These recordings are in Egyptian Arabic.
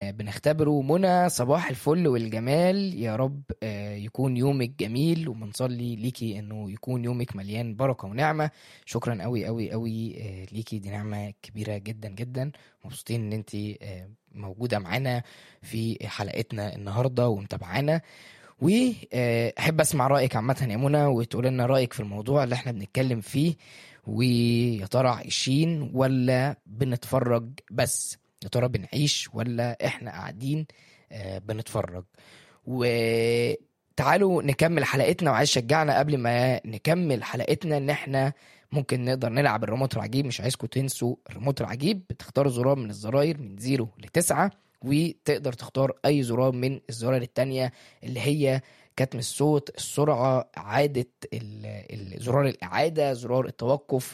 آه، بنختبره منى صباح الفل والجمال يا رب آه، يكون يومك جميل وبنصلي ليكي انه يكون يومك مليان بركه ونعمه شكرا قوي قوي قوي آه، ليكي دي نعمه كبيره جدا جدا مبسوطين ان انت موجوده معانا في حلقتنا النهارده ومتابعانا واحب اسمع رايك عامه يا منى وتقول لنا رايك في الموضوع اللي احنا بنتكلم فيه ويا ترى عايشين ولا بنتفرج بس يا ترى بنعيش ولا احنا قاعدين آه، بنتفرج وتعالوا نكمل حلقتنا وعايز شجعنا قبل ما نكمل حلقتنا ان احنا ممكن نقدر نلعب الريموت العجيب مش عايزكم تنسوا الريموت العجيب بتختاروا زرار من الزراير من زيرو لتسعة وتقدر تختار اي زرار من الزراير التانية اللي هي كتم الصوت السرعة إعادة ال- ال- زرار الإعادة زرار التوقف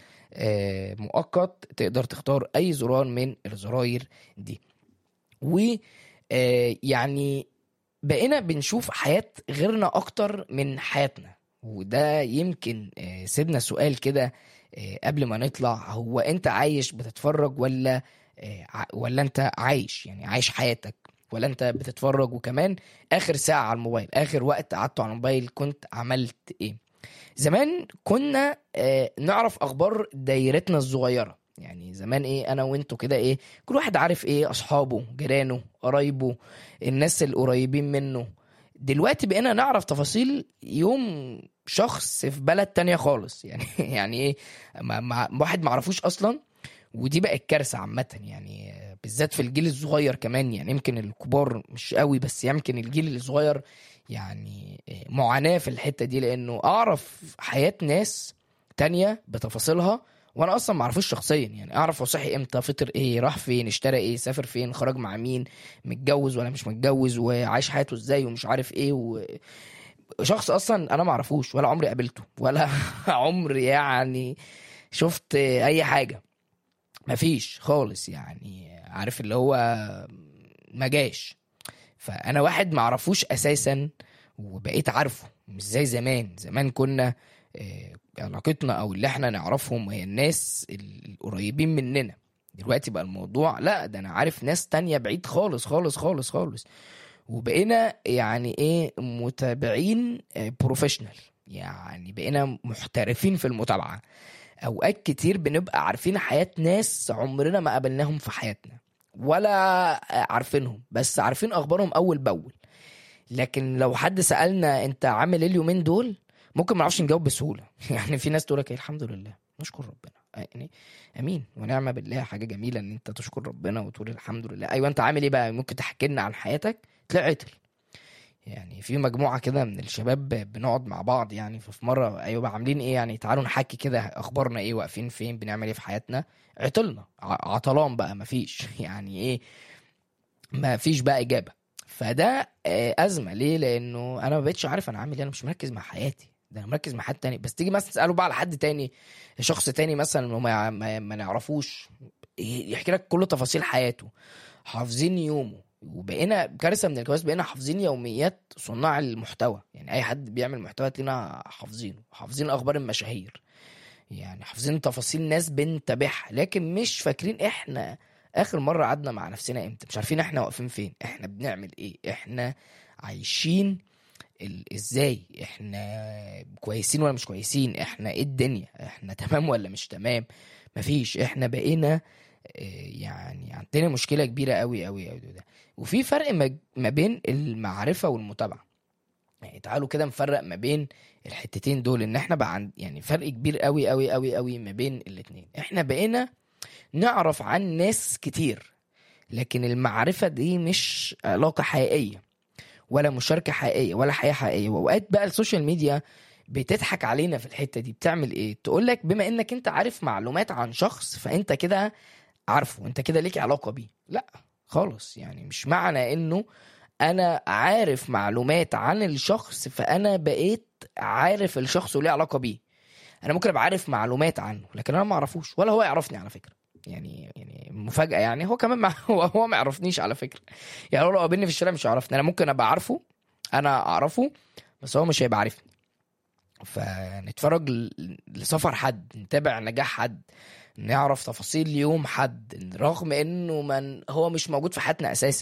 المؤقت تقدر تختار أي زرار من الزراير دي و آه، يعني بقينا بنشوف حياة غيرنا أكتر من حياتنا وده يمكن آه، سيبنا سؤال كده آه، قبل ما نطلع هو أنت عايش بتتفرج ولا آه، ع- ولا أنت عايش يعني عايش حياتك ولا أنت بتتفرج وكمان اخر ساعه على الموبايل اخر وقت قعدته على الموبايل كنت عملت ايه زمان كنا آه، نعرف اخبار دايرتنا الصغيره يعني زمان ايه انا وانتوا كده ايه كل واحد عارف ايه اصحابه جيرانه قرايبه الناس القريبين منه دلوقتي بقينا نعرف تفاصيل يوم شخص في بلد تانية خالص يعني يعني ايه ما ما واحد معرفوش اصلا ودي بقت كارثه عامه يعني آه، بالذات في الجيل الصغير كمان يعني يمكن الكبار مش قوي بس يمكن الجيل الصغير يعني آه، معاناه في الحته دي لانه اعرف حياه ناس تانية بتفاصيلها وانا اصلا ما اعرفوش شخصيا يعني اعرف هو صحي امتى فطر ايه راح فين اشترى ايه سافر فين خرج مع مين متجوز ولا مش متجوز وعايش حياته ازاي ومش عارف ايه و... شخص اصلا انا ما اعرفوش ولا عمري قابلته ولا عمري يعني شفت اي حاجه مفيش خالص يعني عارف اللي هو ما جاش فانا واحد ما اعرفوش اساسا وبقيت عارفه مش زي زمان زمان كنا آه، علاقتنا او اللي احنا نعرفهم هي الناس القريبين مننا دلوقتي بقى الموضوع لا ده انا عارف ناس تانية بعيد خالص خالص خالص خالص وبقينا يعني ايه متابعين بروفيشنال يعني بقينا محترفين في المتابعه اوقات كتير بنبقى عارفين حياة ناس عمرنا ما قابلناهم في حياتنا ولا عارفينهم بس عارفين اخبارهم اول باول لكن لو حد سالنا انت عامل ايه اليومين دول ممكن ما نعرفش نجاوب بسهوله يعني في ناس تقول لك إيه الحمد لله نشكر ربنا يعني امين ونعم بالله حاجه جميله ان انت تشكر ربنا وتقول الحمد لله ايوه انت عامل ايه بقى ممكن تحكي لنا عن حياتك تلاقي عطل يعني في مجموعه كده من الشباب بنقعد مع بعض يعني ففي مره ايوه بقى عاملين ايه يعني تعالوا نحكي كده اخبارنا ايه واقفين فين بنعمل ايه في حياتنا عطلنا ع- عطلان بقى مفيش يعني ايه مفيش بقى اجابه فده آه، ازمه ليه لانه انا ما بقتش عارف انا عامل ايه انا مش مركز مع حياتي ده انا مركز مع حد تاني بس تيجي مثلا تساله بقى على حد تاني شخص تاني مثلا وما ما, ما نعرفوش يحكي لك كل تفاصيل حياته حافظين يومه وبقينا كارثه من الكوارث بقينا حافظين يوميات صناع المحتوى يعني اي حد بيعمل محتوى تلاقينا حافظينه حافظين اخبار المشاهير يعني حافظين تفاصيل ناس بنتابعها لكن مش فاكرين احنا اخر مره قعدنا مع نفسنا امتى مش عارفين احنا واقفين فين احنا بنعمل ايه احنا عايشين ال- ازاي احنا كويسين ولا مش كويسين احنا ايه الدنيا احنا تمام ولا مش تمام مفيش احنا بقينا آه، يعني عندنا مشكله كبيره قوي قوي قوي ده وفي فرق ما- ما بين المعرفه والمتابعه يعني تعالوا كده نفرق ما بين الحتتين دول ان احنا بقى عند يعني فرق كبير قوي قوي قوي قوي ما بين الاتنين احنا بقينا نعرف عن ناس كتير لكن المعرفة دي مش علاقة حقيقية ولا مشاركة حقيقية ولا حياة حقيقية وأوقات بقى السوشيال ميديا بتضحك علينا في الحتة دي بتعمل ايه تقولك بما انك انت عارف معلومات عن شخص فانت كده عارفه انت كده ليك علاقة بيه لا خالص يعني مش معنى انه انا عارف معلومات عن الشخص فانا بقيت عارف الشخص وليه علاقة بيه انا ممكن ابقى عارف معلومات عنه لكن انا ما اعرفوش ولا هو يعرفني على فكرة يعني يعني مفاجأة يعني هو كمان ما هو هو ما يعرفنيش على فكرة يعني هو لو قابلني في الشارع مش هيعرفني انا ممكن ابقى عارفه انا اعرفه بس هو مش هيبقى عارفني فنتفرج ل- لسفر حد نتابع نجاح حد نعرف تفاصيل يوم حد رغم انه من هو مش موجود في حياتنا اساسا